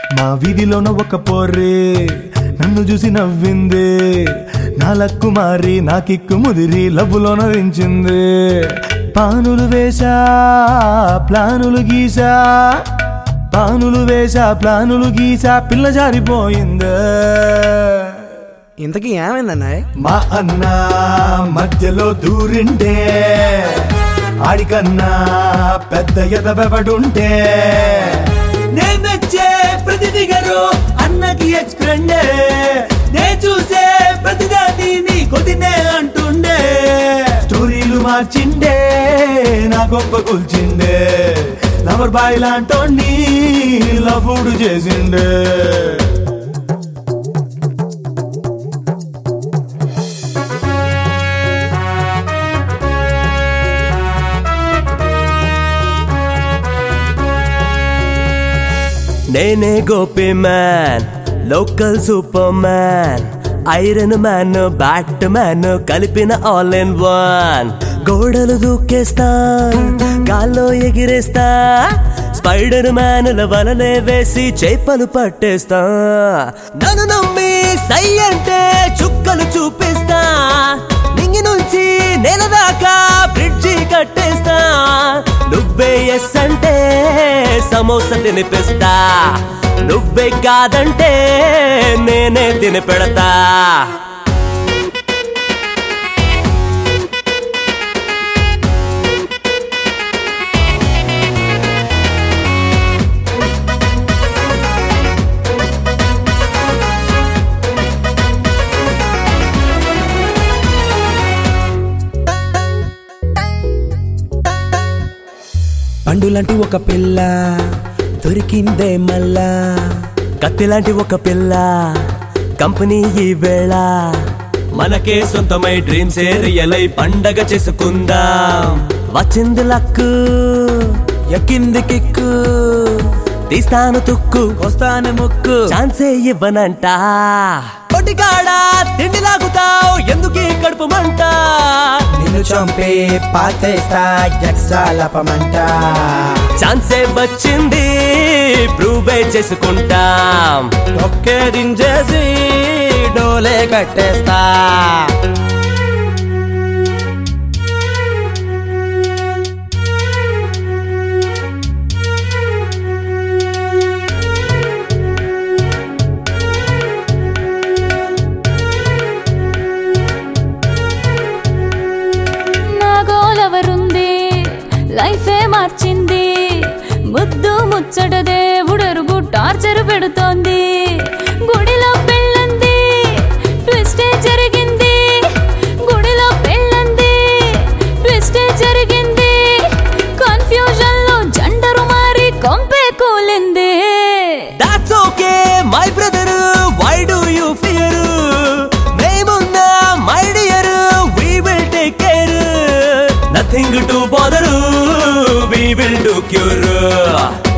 మా వీధిలోన ఒక పోర్రే నన్ను చూసి నవ్వింది నా లక్కు మారి నా కిక్కు ముదిరి లవ్వులోన దించింది పానులు వేసా ప్లానులు గీసా పానులు వేసా ప్లానులు గీసా పిల్ల జారిపోయింది ఇంతకీ ఏమైందన్నా మా అన్న మధ్యలో దూరింటే ఆడికన్నా పెద్ద ఎదవెవడుంటే నేనొచ్చే ప్రతి దిగరు అన్నకి ఎక్స్ప్రెండే నే చూసే ప్రతిదాన్ని నీ కొద్దినే అంటుండే స్టోరీలు మార్చిండే నా గొప్ప కూల్చిండే లవర్ బాయ్ లాంటోని లవ్వుడు చేసిండే నేనే Gopi man local super man iron man bat man కలిపిన ఆల్ ఇన్ వన్ గోడలు దూకేస్తా గాల్లో ఎగిరేస్తా స్పైడర్ మ్యానుల వలలే వేసి చేపలు పట్టేస్తా నన్ను నమ్మి సై అంటే చుక్కలు చూపిస్తా నింగి నుంచి నేల దాకా బ్రిడ్జి కట్టేస్తా నువ్వే ఎస్ అంటే సమోసా తినిపిస్తా నువ్వే కాదంటే నేనే తిని పెడతా పండులాంటి ఒక పిల్ల దొరికిందే మళ్ళా కత్తిలాంటి ఒక పిల్ల కంపెనీ ఈ వేళ మనకే సొంతమై డ్రీమ్స్ రియలై పండగ చేసుకుందాం వచ్చింది లక్కు ఎక్కింది కిక్కు తీస్తాను తుక్కు వస్తాను ముక్కు ఛాన్సే ఇవ్వనంట కొటికాడా తిండి లాగుతావు ఎందుకీ కడుపు మంట నిన్ను చంపి పాతేస్తా ఎక్స్ట్రా లపమంట ఛాన్సే వచ్చింది ప్రూవే చేసుకుంటాం ఒకే దించేసి డోలే కట్టేస్తా నా గోలెవరుంది లైఫే మార్చింది ముద్దు ముచ్చట దేవుడరుగు టార్చర్ పెడుతోంది గుడిలో పెళ్ళంది ట్విస్టే జరిగింది గుడిలో పెళ్ళంది ట్విస్టే జరిగింది కన్ఫ్యూజన్ లో జెండరు మారి కొంపే కూలింది that's okay my brother why do you fear మేమున్నా my dear we will take care nothing to bother we will do cure